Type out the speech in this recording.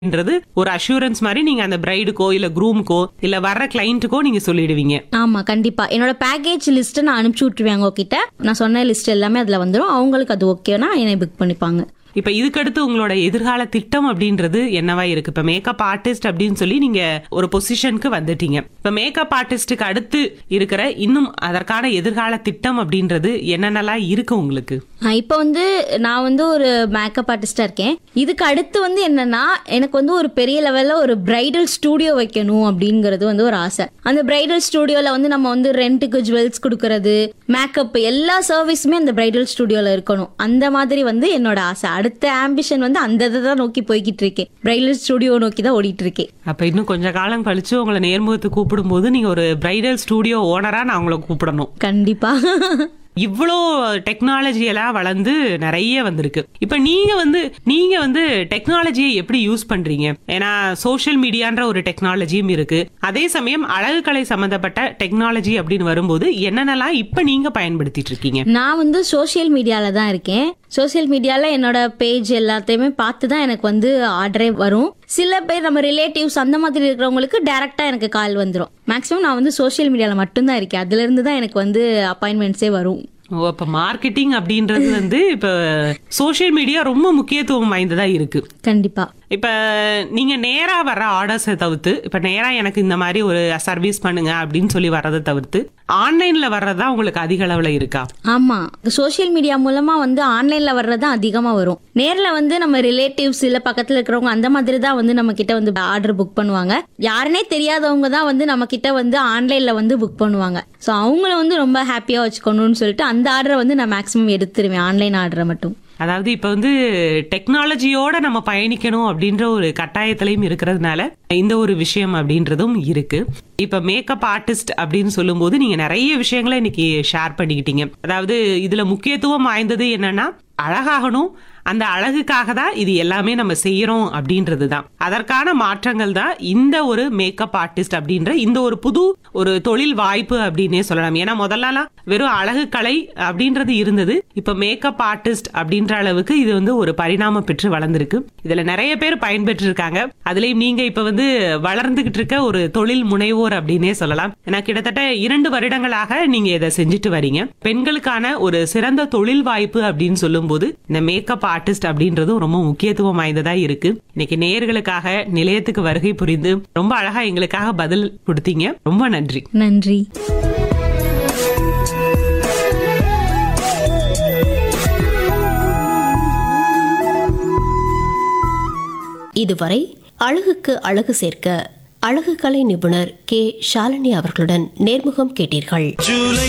ன்றது ஒரு அஷூரன்ஸ் மாதிரி நீங்க அந்த பிரைடுக்கோ இல்ல க்ரூமுக்கோ இல்ல வர்ற கிளைண்ட்டுக்கோ நீங்க சொல்லிடுவீங்க ஆமா கண்டிப்பா என்னோட பேக்கேஜ் லிஸ்ட் நான் அனுப்பிச்சு விட்டுருவேன் அவங்க கிட்ட நான் சொன்ன லிஸ்ட் எல்லாமே அதுல வந்துடும் அவங்களுக்கு அது ஓகேனா என்னை புக் பண்ணிப்பாங்க இப்ப இதுக்கடுத்து உங்களோட எதிர்கால திட்டம் அப்படின்றது என்னவா இருக்கு இப்ப மேக்கப் ஆர்டிஸ்ட் அப்படின்னு சொல்லி நீங்க ஒரு பொசிஷனுக்கு வந்துட்டீங்க இப்ப மேக்கப் ஆர்டிஸ்டுக்கு அடுத்து இருக்கிற இன்னும் அதற்கான எதிர்கால திட்டம் அப்படின்றது என்னென்னலாம் இருக்கு உங்களுக்கு ஆஹ் இப்போ வந்து நான் வந்து ஒரு மேக்கப் ஆர்டிஸ்டா இருக்கேன் இதுக்கு அடுத்து வந்து என்னன்னா எனக்கு வந்து ஒரு பெரிய லெவல்ல ஒரு பிரைடல் ஸ்டூடியோ வைக்கணும் அப்படிங்கிறது வந்து ஒரு ஆசை அந்த பிரைடல் ஸ்டூடியோல வந்து நம்ம வந்து ரெண்ட்டுக்கு ஜுவல்ஸ் கொடுக்கறது மேக்கப் எல்லா சர்வீஸுமே அந்த பிரைடல் ஸ்டூடியோல இருக்கணும் அந்த மாதிரி வந்து என்னோட ஆசை அடுத்த ஆம்பிஷன் வந்து அந்த இதை தான் நோக்கி போய்கிட்டு இருக்கேன் பிரைடல் ஸ்டூடியோ நோக்கி தான் ஓடிட்டு இருக்கேன் அப்ப இன்னும் கொஞ்ச காலம் கழிச்சு உங்களை நேர்முகத்துக்கு கூப்பிடும்போது நீங்க ஒரு பிரைடல் ஸ்டூடியோ ஓனரா நான் உங்களை கூப்பிடணும் கண்டிப்பா இவ்வளோ டெக்னாலஜி எல்லாம் வளர்ந்து நிறைய வந்திருக்கு இப்ப நீங்க வந்து நீங்க வந்து டெக்னாலஜியை எப்படி யூஸ் பண்றீங்க ஏன்னா சோஷியல் மீடியான்ற ஒரு டெக்னாலஜியும் இருக்கு அதே சமயம் அழகுக்கலை சம்பந்தப்பட்ட டெக்னாலஜி அப்படின்னு வரும்போது என்னென்னலாம் இப்ப நீங்க பயன்படுத்திட்டு இருக்கீங்க நான் வந்து சோஷியல் மீடியால தான் இருக்கேன் சோஷியல் மீடியால என்னோட பேஜ் எல்லாத்தையுமே பார்த்து தான் எனக்கு வந்து ஆர்டரே வரும் சில பேர் நம்ம ரிலேட்டிவ்ஸ் அந்த மாதிரி இருக்கிறவங்களுக்கு டைரக்டா எனக்கு கால் வந்துடும் மேக்ஸிமம் நான் வந்து சோஷியல் மீடியால மட்டும்தான் இருக்கேன் அதுல இருந்து தான் எனக்கு வந்து அப்பாயின்மெண்ட்ஸே வரும் ஓ அப்ப மார்க்கெட்டிங் அப்படின்றது வந்து இப்ப சோஷியல் மீடியா ரொம்ப முக்கியத்துவம் வாய்ந்ததா இருக்கு கண்டிப்பா இப்ப நீங்க நேரா வர்ற ஆர்டர்ஸை தவிர்த்து இப்ப நேரா எனக்கு இந்த மாதிரி ஒரு சர்வீஸ் பண்ணுங்க அப்படின்னு சொல்லி வர்றதை தவிர்த்து ஆன்லைன்ல வர்றதா உங்களுக்கு அதிக அளவுல இருக்கா ஆமா சோஷியல் மீடியா மூலமா வந்து ஆன்லைன்ல வர்றது தான் அதிகமா வரும் நேர்ல வந்து நம்ம ரிலேட்டிவ்ஸ் இல்ல பக்கத்துல இருக்கிறவங்க அந்த மாதிரி தான் வந்து நம்ம கிட்ட வந்து ஆர்டர் புக் பண்ணுவாங்க யாருனே தெரியாதவங்க தான் வந்து நம்ம கிட்ட வந்து ஆன்லைன்ல வந்து புக் பண்ணுவாங்க ஸோ அவங்கள வந்து ரொம்ப ஹாப்பியா வச்சுக்கணும்னு சொல்லிட்டு அந்த ஆர்டரை வந்து நான் மேக்ஸிமம் எடுத்துருவேன் ஆன்லைன் ஆர்டரை மட்டும் அதாவது இப்ப வந்து டெக்னாலஜியோட நம்ம பயணிக்கணும் அப்படின்ற ஒரு கட்டாயத்திலையும் இருக்கிறதுனால இந்த ஒரு விஷயம் அப்படின்றதும் இருக்கு இப்ப மேக்கப் ஆர்டிஸ்ட் அப்படின்னு சொல்லும்போது நீங்க நிறைய விஷயங்களை இன்னைக்கு ஷேர் பண்ணிக்கிட்டீங்க அதாவது இதுல முக்கியத்துவம் வாய்ந்தது என்னன்னா அழகாகணும் அந்த அழகுக்காக தான் இது எல்லாமே நம்ம செய்யறோம் அப்படின்றது தான் அதற்கான மாற்றங்கள் தான் இந்த ஒரு மேக்கப் ஆர்டிஸ்ட் அப்படின்ற இந்த ஒரு புது ஒரு தொழில் வாய்ப்பு அப்படின்னே சொல்லலாம் ஏன்னா முதல்லலாம் வெறும் அழகு கலை அப்படின்றது இருந்தது இப்ப மேக்கப் ஆர்டிஸ்ட் அப்படின்ற அளவுக்கு இது வந்து ஒரு பரிணாமம் பெற்று வளர்ந்திருக்கு இதுல நிறைய பேர் பயன்பெற்று இருக்காங்க அதுலயும் நீங்க இப்ப வந்து வளர்ந்துகிட்டு இருக்க ஒரு தொழில் முனைவோர் அப்படின்னே சொல்லலாம் ஏன்னா கிட்டத்தட்ட இரண்டு வருடங்களாக நீங்க இதை செஞ்சுட்டு வரீங்க பெண்களுக்கான ஒரு சிறந்த தொழில் வாய்ப்பு அப்படின்னு சொல்லும்போது இந்த மேக்கப் ஆர்டிஸ்ட் அப்படின்றதும் ரொம்ப முக்கியத்துவம் வாய்ந்ததா இருக்கு இன்னைக்கு நேயர்களுக்காக நிலையத்துக்கு வருகை புரிந்து ரொம்ப அழகா எங்களுக்காக பதில் கொடுத்தீங்க ரொம்ப நன்றி நன்றி இதுவரை அழகுக்கு அழகு சேர்க்க அழகு கலை நிபுணர் கே ஷாலினி அவர்களுடன் நேர்முகம் கேட்டீர்கள் ஜூலை